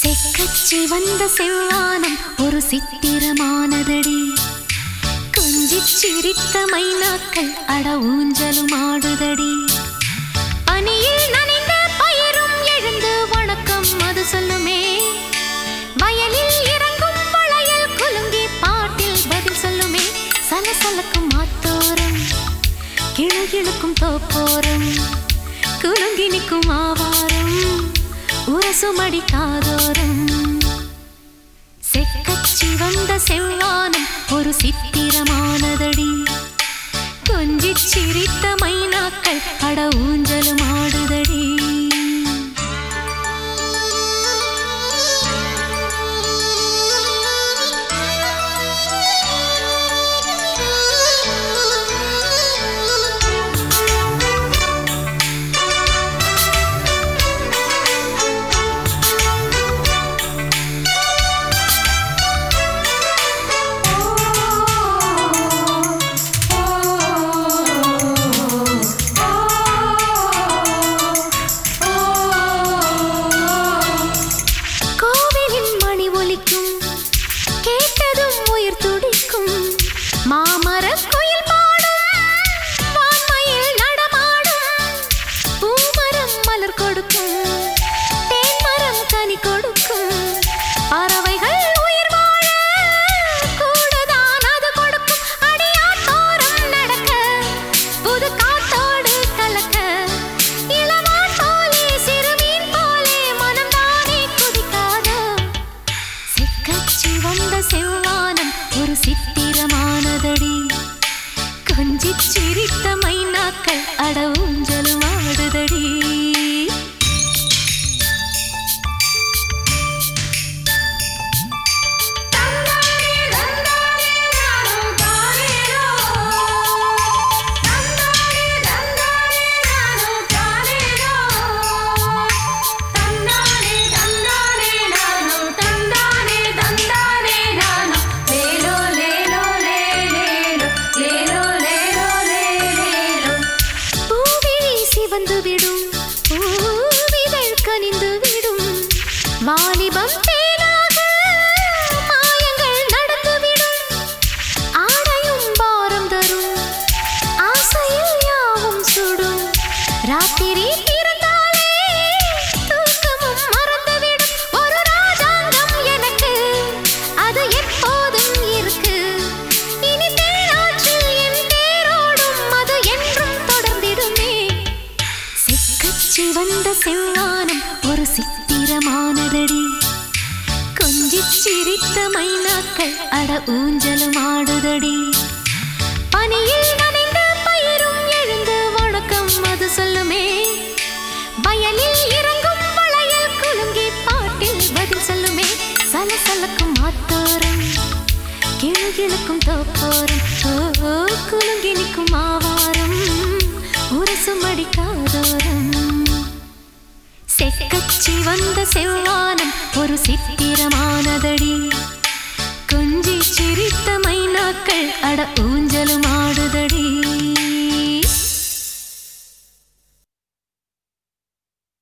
செக்கச்சி வந்த செவ்வானம் ஒரு சித்திரமானதடி கொஞ்சிச் சிரித்த மைனாக்கள் அட ஊஞ்சலும் ஆடுதடி பனியில் நனைந்த பயிரும் எழுந்து வணக்கம் அது சொல்லுமே வயலில் இறங்கும் வளையல் குலுங்கி பாட்டில் பதில் சொல்லுமே சலசலக்கும் ஆத்தோரம் கிழகிழுக்கும் தோப்போரம் குலுங்கி நிற்கும் ஆவாரம் உரசுமடி காதோரம் செக்கச்சி வந்த செவ்வானம் ஒரு சித்திரமானதடி கொஞ்சிச் சிரித்த மைனாக்கள் அட ஊஞ்சலும் ஆடுதடி கோவிலின் மணி ஒலிக்கும் கேட்டதும் உயிர் துடிக்கும் மாமர குயில் பாடும் வான்மயில் நடமாடும் பூமரம் மலர் கொடுக்கும் தேன்மரம் கனி கொடுக்கும் பறவைகள் உயிர் வாழ கூடதான் அது கொடுக்கும் அடியாத்தோரம் நடக்க புது காத்தோடு கலக்க இளமான் போலே சிறுமீன் போலே மனம்தானே குதிக்காதோ செக்கச்சி வந்த செவ்வானம் ஒரு சித்திரமானதடி கொஞ்சிச் சிரித்த மைனாக்கள் அட ஊஞ்சலும் ஆடுதடி பூவிழி சிவந்து விடும் பூவிதழ் கனிந்து விடும் வாலிபம் தேனாக மாயங்கள் நடந்துவிடும் ஆடையும் பாரம் தரும் ஆசையில் யாவும் சுடும் ராத்திரி பிறந்தாலே தூக்கமும் மறந்துவிடும் ஒரு ராஜாங்கம் எனக்கு அது எப்போதும் இருக்கு இனி தேனாற்றில் என் தேரோடும் அது என்றும் தொடர்ந்திடுமே செக்கச்சி வந்த செவ்வானம் ஒரு சித்திரமானதடி கொஞ்சிச் சிரித்த மைனாக்கள் அட ஊஞ்சலும் ஆடுதடி பனியில் நனைந்த பயிரும் எழுந்து வணக்கம் அது சொல்லுமே வயலில் இறங்கும் வளையல் குலுங்கி பாட்டில் பதில் சொல்லுமே சலசலக்கும் ஆத்தோரம் கிழகிழக்கும் தோப்போரம் ஓ ஓ, குலுங்கி நிற்கும் ஆவாரம் உரசும் அடிக்காதோரம் செக்கச்சி வந்த செவ்வானம் ஒரு சித்திரமானதடி கொஞ்சி சிரித்த மைனாக்கள் அட